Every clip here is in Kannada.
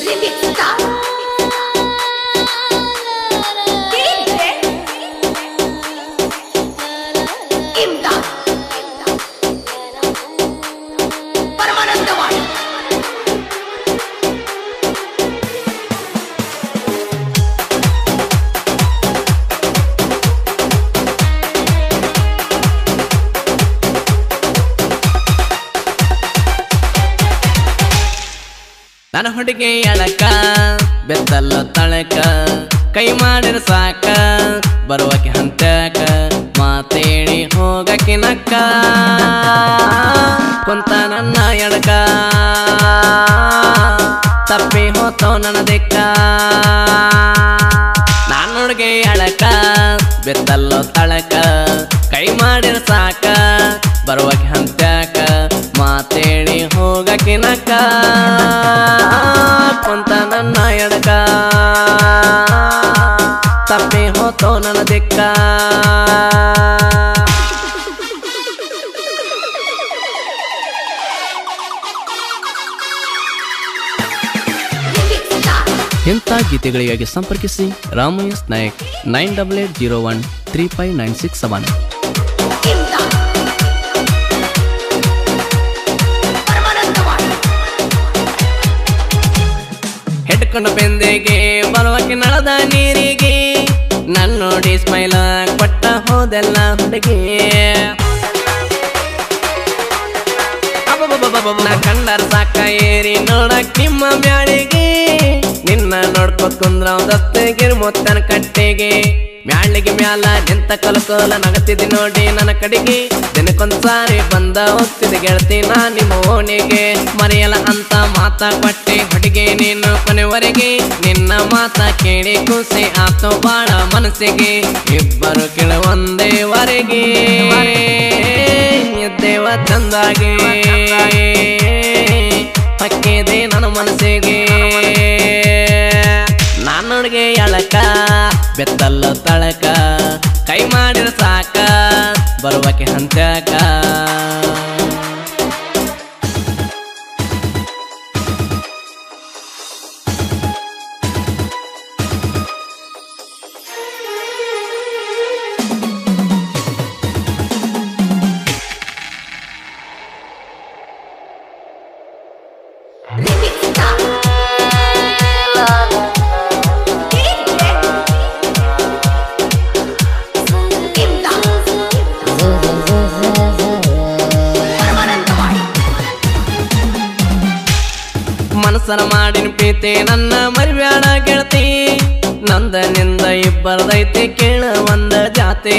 Remix Star. DJ. Imdad. Paramanandawadi ನನ್ನ ಹುಡುಗಿ ಅಳಕ ಬೆತ್ತಲ್ಲ ತಳಕ ಕೈ ಮಾಡಿರ ಸಾಕ ಬರುವಕ್ಕೆ ಹಂತಕ ಮಾತೇಳಿ ಹೋಗಕ್ಕೆ ನಕ್ಕ ಕುಂತ ನನ್ನ ಎಡಕ ತಪ್ಪಿ ಹೋತೋ ನನ್ನ ದಿಕ್ಕ ನಾನು ಹುಡುಗಿ ಅಳಕ ಬೆತ್ತಲ್ಲೋ ತಳಕ ಕೈ ಮಾಡಿರ ಸಾಕ ಬರುವಕ್ಕೆ ಹಂತಕ ಮಾತೇಳಿ ಹೋಗಕ್ಕೆ ನಕ್ಕ ಕುಂತ ನನ್ನ ಎಡಕ ತಪ್ಪಿ ಹೋತೋ ನನ್ನ ದಿಕ್ಕ Remix Star. ಇಂಥ ಗೀತೆಗಳಿಗಾಗಿ ಸಂಪರ್ಕಿಸಿ Ramaiah Nayak nine double eight zero one three five nine six seven Imdad. Paramanandawadi ಹೆಡ್ಕೊಂಡು ಬೆಂದೆಗೆ ಬರುವಕ್ಕೆ ನಳದ ನೀರಿಗೆ ನನ್ನ ನೋಡಿ ಸ್ಮೈಲ ಕೊಟ್ಟ ಹೋದೆಲ್ಲ ಹುಡುಗಿ ಅಬ್ಬಬ್ಬಬ್ಬಬ್ಬಬ್ಬ. ನಾ ಕಂಡರ ಸಾಕ ಏರಿ ನೋಡಕ್ ನಿಮ್ಮ ಬ್ಯಾಳಿಗೆ ನಿನ್ನ ನೋಡ್ಕೊತ್ ಕುಂದ್ರ ದಸ್ತಗಿರ್ ಮುತ್ತನ ಕಟ್ಟೆಗೆ ಮ್ಯಾಳಿಗೆ ಮ್ಯಾಲ ನಿಂತ ಕಲಕೋಲ ನಗತಿದ್ದಿ ನೋಡಿ ನನ್ನ ಕಡೆಗೆ ದಿನಕ್ಕೊಂದ್ ಸಾರಿ ಬಂದ ಹೋಗ್ತಿದ್ದೆ ಗೆಳತಿ ನಾ ನಿಮ್ಮ ಓಣಿಗೆ ಮರೆಯಲ್ಲ ಅಂತ ಮಾತ ಕೊಟ್ಟೆ ಹುಡುಗಿ ನೀನು ಕೊನೆವರೆಗೆ ನಿನ್ನ ಮಾತ ಕೇಳಿ ಖುಷಿ ಆತು ಬಾಳ ಮನಸ್ಸಿಗೆ ಇಬ್ಬರು ಕೆಳ ಒಂದೇವರೆಗೆ ಎದ್ದೇವ ಚಂದಾಗೆ ಹಕ್ಕಿದೆ ನನ್ನ ಮನಸ್ಸಿಗೆ ನಾನೊಳಗೆ ಎಳಕ ಬೆತ್ತಲ್ಲ ತಳಕ ಕೈ ಮಾಡಿರ ಸಾಕ ಬರುವಕ್ಕೆ ಹಂತಕ Remix Star. DJ. Imdad. Paramanandawadi ಮನಸ್ಸರ ಮಾಡಿನ ಪ್ರೀತಿ ನನ್ನ ಮರಿಬ್ಯಾಡ ಗೆಳತಿ ನಂದ ನಿಂದ ಇಬ್ಬರದೈತಿ ಕೇಳ ಒಂದ ಜಾತಿ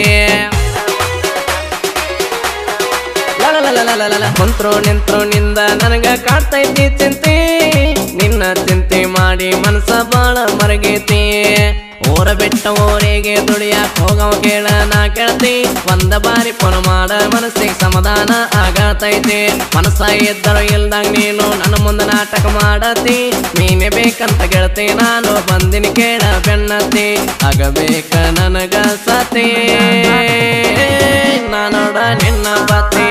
ಲಲಲಲಲಲಲ. ಕುಂತ್ರು ನಿಂತ್ರು ನಿಂದ ನನಗ ಕಾಡ್ತೈತಿ ಚಿಂತೆ ನಿನ್ನ ಚಿಂತೆ ಮಾಡಿ ಮನಸ್ಸ ಬಾಳ ಮರಗೈತಿ ಊರ ಬಿಟ್ಟ ಊರಿಗೆ ದುಡಿಯಾಕ ಹೋಗವ ಕೇಳ ನಾ ಕೇಳ್ತಿ ಒಂದ ಬಾರಿ ಫೋನ್ ಮಾಡ ಮನಸ್ಸಿಗೆ ಸಮಾಧಾನ ಆಗತೈತಿ ಮನಸ್ಸ ಇದ್ದರು ಇಲ್ದಂಗ ನೀನು ನನ್ನ ಮುಂದೆ ನಾಟಕ ಮಾಡತಿ ನೀನೇ ಬೇಕಂತ ಗೆಳತಿ ನಾನು ಬಂದಿನಿ ಕೇಳ ಬೆನ್ನತಿ ಆಗಬೇಕ ನನಗ ಸತಿ ನಾನೋಡ ನಿನ್ನ ಬತಿ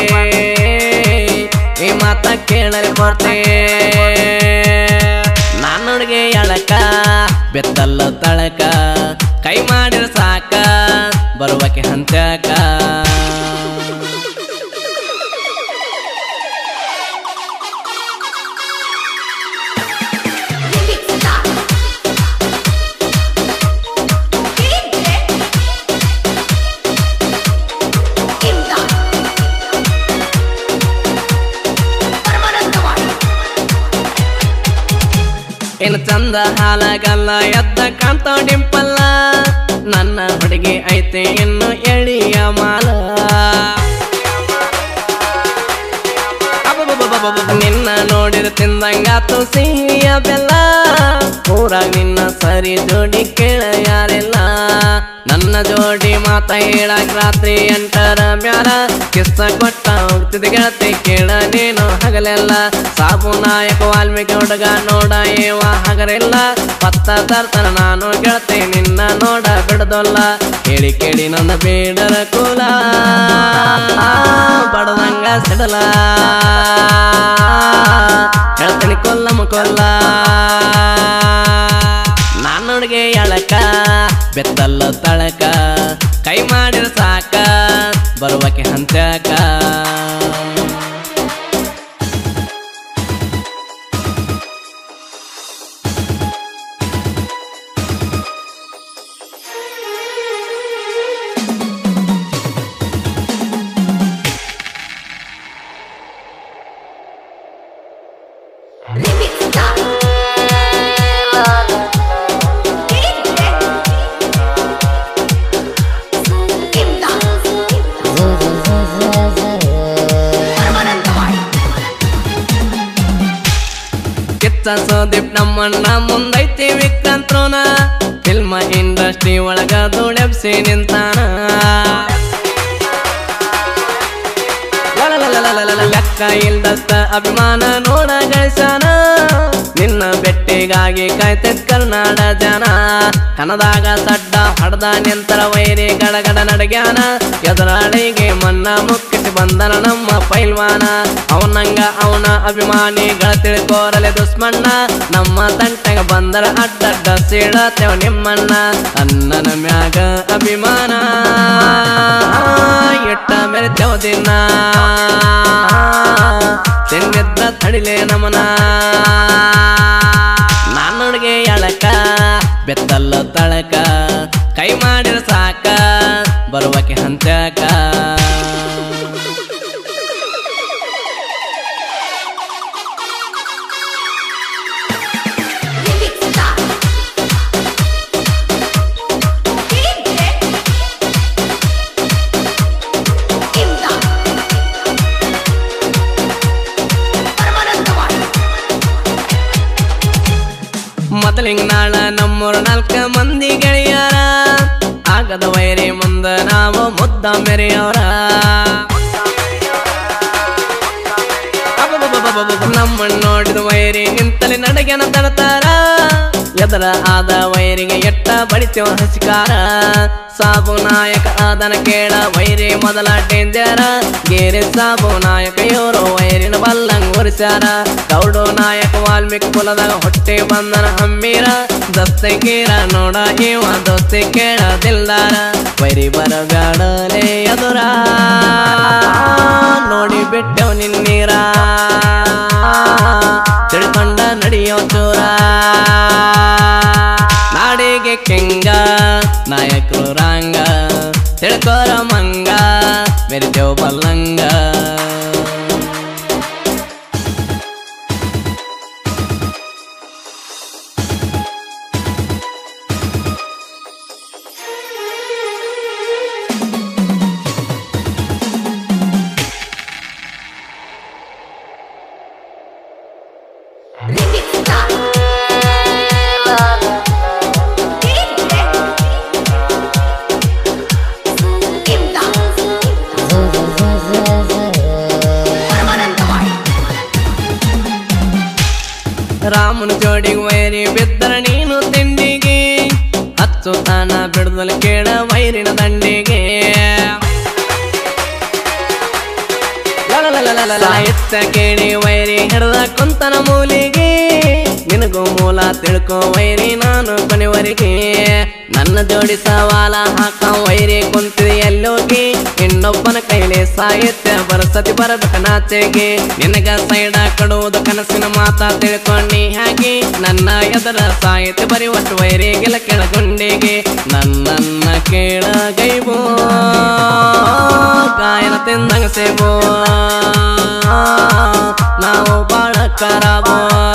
ಈ ಮಾತ ಕೇಳಲಿ ಬರ್ತೆ ನಾನೊಳಗೆ ಎಳಕ ಬೆತ್ತಲ್ಲ ತಳಕ ಕೈ ಮಾಡಿರ ಸಾಕ ಬರುವಕ್ಕೆ ಹಂತಕ Remix Star. DJ. Imdad. Paramanandawadi ಏನು ಚಂದ ಹಾಲಗಲ್ಲ ಎದ್ದ ಕಾಣ್ತಾವ ಡಿಂಪಲ್ಲ ನನ್ನ ಹುಡುಗಿ ಐತೆ ಇನ್ನು ಎಳಿಯ ಮಾಲ ಅಬ್ಬಬ್ಬಬ್ಬಬ್ಬಬ್ಬ. ನಿನ್ನ ನೋಡಿರ ತಿಂದಂಗಾತು ಸಿಹಿಯ ಬೆಲ್ಲ ಹೂ ಊರಾಗ ನಿನ್ನ ಸರಿ ಜೋಡಿ ಕೇಳ ಯಾರಿಲ್ಲ ನನ್ನ ಜೋಡಿ ಮಾತ ಹೇಳಕ್ ರಾತ್ರಿ ಎಂಟರ ಮ್ಯಾಲ ಕಿಸ್ಸ ಕೊಟ್ಟ ಹೋಗ್ತಿದ್ದ ಗೆಳತಿ ಕೇಳ ನೀನು ಹಗಲೆಲ್ಲ ಸಾಬು ನಾಯಕ ವಾಲ್ಮೀಕಿ ಹುಡುಗ ನೋಡ ಏವ ಹಗರೆಲ್ಲ ಪತ್ತ ತರ್ತಾನ ನಾನು ಗೆಳತಿ ನಿನ್ನ ನೋಡ ಬಿಡದೊಲ್ಲ ಕೇಳಿ ಕೇಳಿ ನನ್ನ ಬೇಡರ ಕುಲ ಬಡದಂಗ ಸಿಡಲ ಹೇಳ್ತೀನಿ ಕೊಲ್ಲಮ್ಮ ಕೊಲ್ಲ ನಾನೊಳಗೆ ಎಳಕ ಬೆತ್ತಲ್ಲ ತಳಕ ಕೈ ಮಾಡಿರ ಸಾಕ ಬರುವಕ್ಕೆ ಹಂಚಕ Remix Star. DJ. Imdad. Paramanandawadi. ಕಿತ್ತ ಸುದೀಪ್ ನಮ್ಮಣ್ಣ ಮುಂದೈತಿ ವಿಕ್ರಾಂತ್ರೋನ ಫಿಲ್ಮ್ ಇಂಡಸ್ಟ್ರಿ ಒಳಗ ದುಳೆಬ್ಸಿ ನಿಂತಾನ ಲಲಲಲಲಲಲ, ಲೆಕ್ಕ ಇಲ್ದತ್ತ ಅಭಿಮಾನ ನೋಡ ಗಳಿಸಾನ ನಿನ್ನ ಬೆಟ್ಟಿಗಾಗಿ ಕಾಯ್ತೈತ್ ಕರ್ನಾಡ ಜನ ಕನದಾಗ ಸಡ್ಡ ಹೊಡೆದ ನಿಂತರ ವೈರಿ ಗಡಗಡ ನಡಗ್ಯಾನ ಎದುರಾಳಿಗೆ ಮನ್ನ ಮುಕ್ಕಿಸಿ ಬಂದನ ನಮ್ಮ ಪೈಲ್ವಾನ ಅವನಂಗ ಅವನ ಅಭಿಮಾನಿಗಳ ತಿಳ್ಕೋರಲೆ ದುಸ್ಮಣ್ಣ ನಮ್ಮ ತಂಟಗ ಬಂದರ ಅಡ್ಡಡ್ಡ ಸೀಳತೆವ ನಿಮ್ಮಣ್ಣ ಅಣ್ಣನ ಮ್ಯಾಗ ಅಭಿಮಾನ ಎಟ್ಟ ಮೆರೆತೆವ ದಿನ ತಿನ್ನಿದ್ರ ತಡಿಲೆ ನಮನ ನಾನೊಳಗೆ ಎಳಕ ಬೆತ್ತಲ್ಲ ತಳಕ ಕೈ ಮಾಡಿರ ಸಾಕ ಬರುವಕ್ಕೆ ಹಂಚಕ Remix Star. DJ. Imdad. Paramanandawadi. ಮೊದಲಿಂಗ್ ನಾಳ ನಮ್ಮೂರ ನಾಲ್ಕ ಮಂದಿ ಗೆಳೆಯರ ಆಗದ ವೈರಿ ಮುಂದ ನಾವು ಮುದ್ದ ಮೆರೆಯವರ ನಮ್ಮನ್ನ ನೋಡಿದ ವೈರಿ ನಿಂತಲಿ ನಡಗೆನ ತಡತಾರ ಎದರ ಆದ ವೈರಿಗೆ ಎಟ್ಟ ಬಡಿತೇವ ಹಸಿಕಾರ ಸಾಬು ನಾಯಕ ಆದನ ಕೇಳ ವೈರಿ ಮೊದಲ ಡೇಂಜರ ಗೇರೆ ಸಾಬು ನಾಯಕ ಇವರು ವೈರಿನ ಬಲ್ಲಂಗ್ ಒರಿಸ್ಯಾರ ಗೌಡು ನಾಯಕ ವಾಲ್ಮೀಕಿ ಕುಲದಾಗ ಹೊಟ್ಟೆ ಬಂದನ ಹಮ್ಮೀರ ದಸ್ತಗೀರ ನೋಡ ಇವ ದೋಸ್ತಿ ಕೇಳ ದಿಲ್ದಾರ ವೈರಿ ಬರಬ್ಯಾಡಲೇ ಎದುರ ನೋಡಿ ಬಿಟ್ಟೆವ್ ನಿನ್ನೀರ ತಿಳ್ಕೊಂಡ ನಡೆಯೋ ಚೂರ ನಾಡಿಗೆ ಕೆಂಗ ನಾಯಕರು ರಾಂಗ ತಿಳ್ಕೋರ ಮಂಗ ಮೆರಿತೇವ್ ಬಲ್ಲಂಗ Remix Star. DJ. Imdad. Paramanandawadi. ರಾಮನ ಜೋಡಿಗೆ ವೈರಿ ಬಿದ್ದರ ನೀನು ತಿಂಡಿಗೆ ಹಚ್ಚು ತಾನ ಬಿಡದಲು ಕೇಳ ವೈರಿನ ದಂಡಿಗೆ ಸಾಹಿತ್ಯ ಕೇಳಿ ವೈರಿ ಹಿಡ್ದ ಕುಂತನ ಮೂಲಿಗೆ ನಿನಗೂ ಮೂಲ ತಿಳ್ಕೊ ವೈರಿ ನಾನು ಕೊನೆವರೆಗೆ ನನ್ನ ಜೋಡಿ ಸವಾಲ ಹಾಕ ವೈರಿ ಕುಂತಿದೆ ಎಲ್ಲೋಗಿ ಇನ್ನೊಬ್ಬನ ಕೈಲಿ ಸಾಹಿತ್ಯ ಬರಸತಿ ಬರಬೇಕ ನಾಚೆಗೆ ನಿನಗ ಸೈಡ ಕೊಡುವುದು ಕನಸಿನ ಮಾತಾ ತಿಳ್ಕೊಂಡಿ ಹಾಗೆ ನನ್ನ ಎದರ ಸಾಹಿತ್ಯ ಬರೆಯುವಷ್ಟು ವೈರಿಗೆಲ್ಲ ಕೆಳಗುಂಡಿಗೆ ನನ್ನನ್ನ ಕೇಳ ಗೈಬೋ ಗಾಯನ ತಿಂದಂಗ ಸೇಬೋ ನಾವು ಬಾಳ ಕರಾಬೋ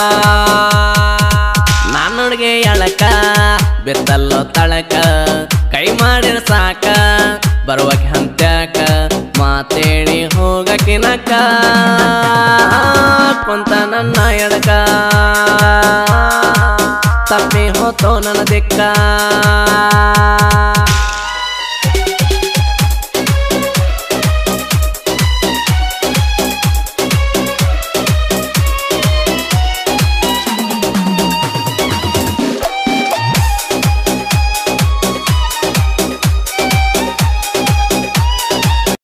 ನಾನೊಳಗೆ ಎಳಕ ಬೆತ್ತಲ್ಲೋ ತಳಕ ಕೈ ಮಾಡಿರ ಸಾಕ ಬರುವಕ್ಕೆ ಹಂತ್ಯಾಕ ಮಾತೇಳಿ ಹೋಗಕಿನಕ ಕೊಂತ ನನ್ನ ಎಡಕ ತಪ್ಪಿ ಹೋತೋ ನನ್ನ ದಿಕ್ಕ